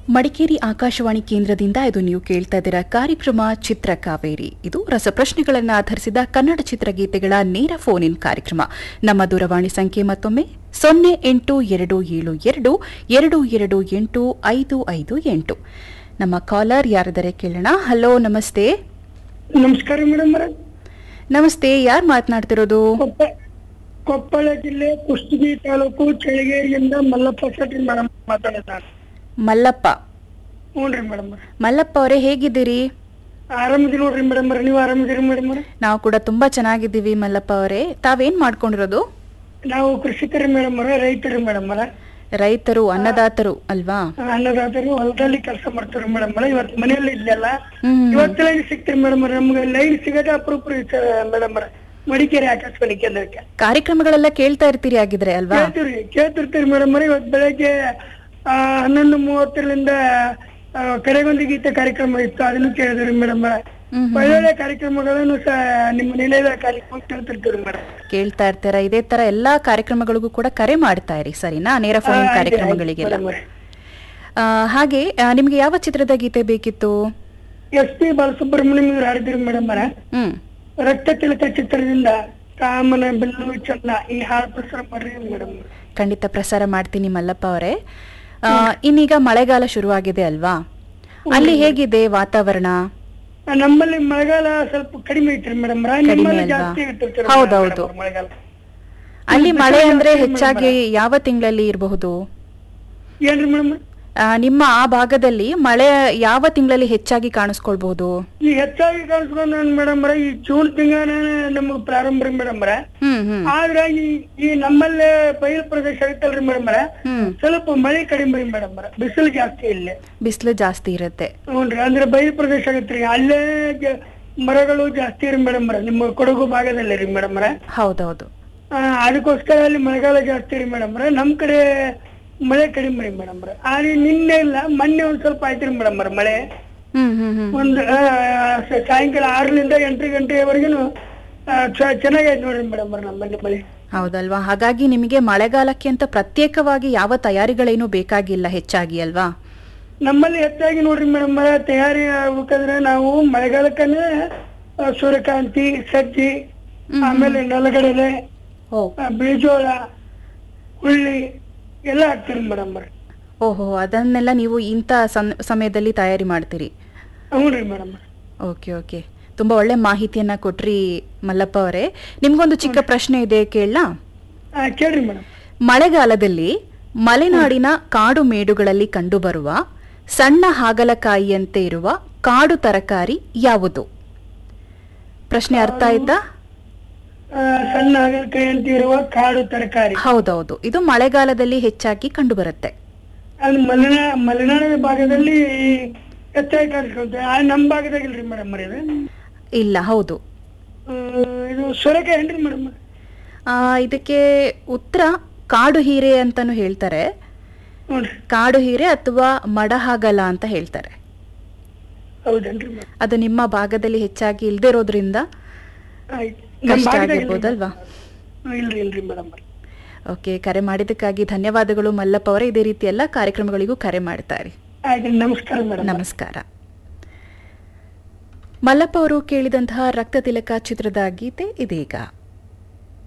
ಮಡಿಕೇರಿ ಆಕಾಶವಾಣಿ ಕೇಂದ್ರದಿಂದ ಇದು ನೀವು ಕೇಳ್ತಾ ಇದ್ದೀರಾ ಕಾರ್ಯಕ್ರಮ ಚಿತ್ರಕಾವೇರಿ ಇದು ರಸಪ್ರಶ್ನೆಗಳನ್ನು ಆಧರಿಸಿದ ಕನ್ನಡ ಚಿತ್ರಗೀತೆಗಳ ನೇರ ಫೋನ್ ಇನ್ ಕಾರ್ಯಕ್ರಮ ನಮ್ಮ ದೂರವಾಣಿ ಸಂಖ್ಯೆ ಮತ್ತೊಮ್ಮೆ ಸೊನ್ನೆ ಎಂಟು ಎರಡು ಏಳು ಎರಡು ಎರಡು ಎರಡು ಎಂಟು ಐದು ಐದು ಎಂಟು ನಮ್ಮ ಕಾಲರ್ ಯಾರಿದ್ದಾರೆ ಕೇಳೋಣ ಹಲೋ ನಮಸ್ತೆ ನಮಸ್ಕಾರ ಮೇಡಮ್ ನಮಸ್ತೆ ಯಾರು ಮಾತನಾಡ್ತಿರೋದು ಕೊಪ್ಪ ಕೊಪ್ಪಳ ಜಿಲ್ಲೆ ಕುಷ್ಟಗಿ ತಾಲೂಕು ಚಳಿಗೇರಿಯಿಂದ ಮಲ್ಲಪ್ಪ ಶೆಟ್ಟಿ ಮೇಡಮ್ ಮಾತಾಡೋದು ಮಲ್ಲಪ್ಪ ಹ್ಞೂ ರೀ ಮೇಡಮ್ ಮಲ್ಲಪ್ಪ ಅವರೇ ಹೇಗಿದ್ದೀರಿ ಆರಾಮದಿ ನೋಡ್ರಿ ಮೇಡಮ್ ನೀವು ಆರಾಮದಿರಿ ಮೇಡಮ್ ನಾವು ಕೂಡ ತುಂಬಾ ಚೆನ್ನಾಗಿದ್ದೀವಿ ಮಲ್ಲಪ್ಪ ಅವರೇ ತಾವೇನ್ ಮಾಡ್ಕೊಂಡಿರೋದು ನಾವು ಕೃಷಿಕರಿ ಮೇಡಮ್ ರೈತರು ಮೇಡಮ್ ರೈತರು ಅನ್ನದಾತರು ಅಲ್ವಾ ಅನ್ನದಾತರು ಹೊಲದಲ್ಲಿ ಕೆಲಸ ಮಾಡ್ತಾರೆ ಮೇಡಮ್ ಇವತ್ತು ಮನೆಯಲ್ಲಿ ಇಲ್ಲಲ್ಲ ಹ್ಮ್ ಇವತ್ತು ಲೈನ್ ಸಿಗ್ತೀರಿ ಮೇಡಮ್ ನಮ್ಗೆ ಲೈನ್ ಸಿಗೋದೇ ಅಪರೂಪ ಮೇಡಮ್ ಮಡಿಕೇರಿ ಆಕಾಶವಾಣಿ ಕೇಂದ್ರಕ್ಕೆ ಕಾರ್ಯಕ್ರಮಗಳೆಲ್ಲ ಕೇಳ್ತಾ ಇರ್ತೀರಿ ಆಗಿದ್ರೆ ಅಲ್ವಾ ಕೇಳ್ತೀರಿ ಕೇಳ್ತಿರ್ತೀರಿ ಮೇಡಮ್ ಇವತ್ತು ಬೆಳಗ್ಗೆ ಆ, ಹನ್ನೊಂದು ಮೂವತ್ತರಿಂದ ಆ, ಕರೆಗೊಂದು ಗೀತೆ ಕಾರ್ಯಕ್ರಮ ಇತ್ತು ಅದನ್ನು ಕೇಳಿದ್ರಿ ಮೇಡಮ್ ಹ್ಮ್ ಒಳ್ಳೊಳ್ಳೆ ಕಾರ್ಯಕ್ರಮಗಳನ್ನು ಸಹ ನಿಮ್ಮ ನಿಲಯದ ಕಾರ್ಯಕ್ರಮ ಕೇಳ್ತಿರ್ತೀರಿ ಮೇಡಮ್ ಕೇಳ್ತಾ ಇರ್ತೀರಾ ಇದೇ ತರ ಎಲ್ಲಾ ಕಾರ್ಯಕ್ರಮಗಳಿಗೂ ಕೂಡ ಕರೆ ಮಾಡ್ತಾ ಇರಿ ಸರಿನಾ ನೇರ ಫೋನ್ ಕಾರ್ಯಕ್ರಮಗಳಿಗೆಲ್ಲ ಆ, ಹಾಗೆ ಆ, ನಿಮ್ಗೆ ಯಾವ ಚಿತ್ರದ ಗೀತೆ ಬೇಕಿತ್ತು ಎಸ್ ಪಿ ಬಾಲಸುಬ್ರಹ್ಮಣ್ಯಂ ಇವ್ರು ಹಾಡಿದ್ರಿ ಮೇಡಮ್ ಹ್ಮ್ ರಕ್ತ ತಿಲಕ ಚಿತ್ರದಿಂದ ಕಾಮನ ಬೆಲ್ಲು ಚಂದ ಈ ಹಾಡು ಪ್ರಸಾರ ಮಾಡ್ರಿ ಮೇಡಮ್ ಖಂಡಿತ ಪ್ರಸಾರ ಮಾಡ್ತೀನಿ ಮಲ್ಲಪ್ಪ ಅವರೇ ಆ, ಇನ್ನೀಗ ಮಳೆಗಾಲ ಶುರುವಾಗಿದೆ ಅಲ್ವಾ ಅಲ್ಲಿ ಹೇಗಿದೆ ವಾತಾವರಣ ನಮ್ಮಲ್ಲಿ ಮಳೆಗಾಲ ಸ್ವಲ್ಪ ಕಡಿಮೆ ಐತ್ರಿ ಮೇಡಮ್ ನಿಮ್ಮಲ್ಲಿ ಅಲ್ವಾ? ಜಾಸ್ತಿ ಇರ್ತಿರ್ತೀರಿ ಹೌದೌದು. madam, ಮಳೆಗಾಲ ಅಲ್ಲಿ ಮಳೆ ಅಂದ್ರೆ ಹೆಚ್ಚಾಗಿ ಯಾವ ತಿಂಗಳಲ್ಲಿ ಇರಬಹುದು ಏನ್ರಿ ಮೇಡಮ್ ಆ, ನಿಮ್ಮ ಆ ಭಾಗದಲ್ಲಿ ಮಳೆ ಯಾವ ತಿಂಗಳಲ್ಲಿ ಹೆಚ್ಚಾಗಿ ಕಾಣಿಸ್ಕೊಳ್ಬಹುದು ಈ ಹೆಚ್ಚಾಗಿ ಕಾಣಿಸ್ಕೊಂಡು ಮೇಡಮ್ ಈ ಜೂನ್ ತಿಂಗಳ ನಮಗ್ ಪ್ರಾರಂಭ ರೀ ಮೇಡಮ್ ಹ್ಮ್ ಹ್ಮ್ ಆದ್ರ ಈ ಈ ನಮ್ಮಲ್ಲೇ ಬಯಲು ಪ್ರದೇಶ ಐತಲ್ರಿ ಮೇಡಮ್ ಹ್ಮ್ ಸ್ವಲ್ಪ ಮಳೆ ಕಡಿಮೆ ರೀ ಮೇಡಮ್ ಬಿಸಿಲು ಜಾಸ್ತಿ ಇಲ್ಲಿ ಬಿಸಿಲು ಜಾಸ್ತಿ ಇರುತ್ತೆ ಹ್ಞೂನ್ರಿ ಅಂದ್ರೆ ಬಯಲು ಪ್ರದೇಶ ಆಗತ್ರಿ ಅಲ್ಲೇ ಜ- ಮರಗಳು ಜಾಸ್ತಿ ರೀ ಮೇಡಮ್ ನಿಮ್ಮ ಕೊಡಗು ಭಾಗದಲ್ಲಿ ರೀ ಮೇಡಮ್ ಹೌದೌದು ಅದಕ್ಕೋಸ್ಕರ ಅಲ್ಲಿ ಮಳೆಗಾಲ ಜಾಸ್ತಿ ರೀ ಮೇಡಮ್ ನಮ್ ಕಡೆ ಮಳೆ ಕಡಿಮೆ ರೀ ಮೇಡಮ್ ಆದ್ರೆ ನಿನ್ನೆ ಇಲ್ಲ ಮೊನ್ನೆ ಒಂದ್ ಸ್ವಲ್ಪ ಆಯ್ತು ರೀ ಮೇಡಮ್ ಮಳೆ ಹ್ಮ್ ಹ್ಮ್ ಹ್ಮ್ ಒಂದು ಆ, ಸ- ಸಾಯಂಕಾಲ ಆರರಿಂದ ಎಂಟು ಗಂಟೆವರೆಗೂ ಚೆನ್ನಾಗೈತೆ ನೋಡ್ರಿ ಮೇಡಮ್ ನಮ್ಮಲ್ಲಿ ಮಳೆ ಹೌದಲ್ವಾ ಹಾಗಾಗಿ ನಿಮಗೆ ಮಳೆಗಾಲಕ್ಕೆ ಅಂತ ಪ್ರತ್ಯೇಕವಾಗಿ ಯಾವ ತಯಾರಿಗಳೇನು ಬೇಕಾಗಿಲ್ಲ ಹೆಚ್ಚಾಗಿ ಅಲ್ವಾ ನಮ್ಮಲ್ಲಿ ಹೆಚ್ಚಾಗಿ ನೋಡ್ರಿ ಮೇಡಮ್ ತಯಾರಿ ಆಗ್ಬೇಕಂದ್ರೆ ನಾವು ಮಳೆಗಾಲಕ್ಕನೇ ಆ, ಸೂರ್ಯಕಾಂತಿ ಸಜ್ಜಿ ಆಮೇಲೆ ನೆಲಗಡಲೆ ಓ ಆ, ಬೀಜೋಳ ಹುಳ್ಳಿ ಎಲ್ಲ ಹಾಕ್ತೀರಿ ಮೇಡಮ್ ಓಹೋ ಅದನ್ನೆಲ್ಲ ನೀವು ಇಂಥ ಸನ್- ಸಮಯದಲ್ಲಿ ತಯಾರಿ ಮಾಡ್ತೀರಿ ಹ್ಞೂ ರೀ ಮೇಡಮ್ ಓಕೆ ಓಕೆ ತುಂಬಾ ಒಳ್ಳೆ ಮಾಹಿತಿಯನ್ನ ಕೊಟ್ರಿ ಮಲ್ಲಪ್ಪ ಅವರೇ ನಿಮ್ಗೊಂದು ಚಿಕ್ಕ ಪ್ರಶ್ನೆ ಇದೆ ಕೇಳಲಾ ಕೇಳ್ರಿ ಮೇಡಮ್ ಮಳೆಗಾಲದಲ್ಲಿ ಮಲೆನಾಡಿನ ಕಾಡು ಮೇಡುಗಳಲ್ಲಿ ಕಂಡುಬರುವ ಸಣ್ಣ ಹಾಗಲಕಾಯಿಯಂತೆ ಇರುವ ಕಾಡು ತರಕಾರಿ ಯಾವುದು ಪ್ರಶ್ನೆ ಅರ್ಥ ಆಯ್ತಾ ಆ, ಸಣ್ಣ ಹಾಗಲಕಾಯಿ ಅಂತ ಇರುವ ಕಾಡು ತರಕಾರಿ ಹೌದೌದು ಇದು ಮಳೆಗಾಲದಲ್ಲಿ ಹೆಚ್ಚಾಗಿ ಕಂಡುಬರುತ್ತೆ ಅದು ಮಲೆನಾ ಮಲೆನಾಡಿನ ಭಾಗದಲ್ಲಿ ಹೆಚ್ಚಾಗಿ ಕಾಣಿಸ್ಕೊಳ್ತೇವೆ ಆ ನಮ್ಮ ಭಾಗದಾಗಿಲ್ರಿ ಮೇಡಮ್ ಇದು ಇಲ್ಲ ಹೌದು ಆ, ಇದು ಸೊರೆಕಾಯಿ ಏನ್ರಿ ಮೇಡಮ್ ಆ, ಇದಕ್ಕೆ ಉತ್ತರ ಕಾಡು ಹೀರೆ ಅಂತಾನು ಹೇಳ್ತಾರೆ ನೋಡ್ರಿ ಕಾಡು ಹೀರೆ ಅಥವಾ ಮಡಹಾಗಲ ಅಂತ ಹೇಳ್ತಾರೆ ಹೌದೇನ್ರಿ ಮೇಡಮ್ ಅದು ನಿಮ್ಮ ಭಾಗದಲ್ಲಿ ಹೆಚ್ಚಾಗಿ ಇಲ್ದೇ ಇರೋದ್ರಿಂದ ಆಯ್ತು ನಮ್ಮ ಕಷ್ಟ ಭಾಗದಾಗಿಲ್ರಿ ಆಗಿರ್ಬೋದಲ್ವಾ madam. ಇಲ್ರಿ ಇಲ್ರಿ ಮೇಡಮ್ ಓಕೆ ಕರೆ ಮಾಡಿದ್ದಕ್ಕಾಗಿ ಧನ್ಯವಾದಗಳು ಮಲ್ಲಪ್ಪ ಅವರೇ ಇದೇ ರೀತಿ ಎಲ್ಲ ಕಾರ್ಯಕ್ರಮಗಳಿಗೂ ಕರೆ ಮಾಡ್ತಾರೆ ಆಯ್ತು ನಮಸ್ಕಾರ ಮೇಡಮ್ ನಮಸ್ಕಾರ ಮಲ್ಲಪ್ಪ ಅವರು ಕೇಳಿದಂತಹ ರಕ್ತ ತಿಲಕ ಚಿತ್ರದ ಗೀತೆ ಇದೀಗ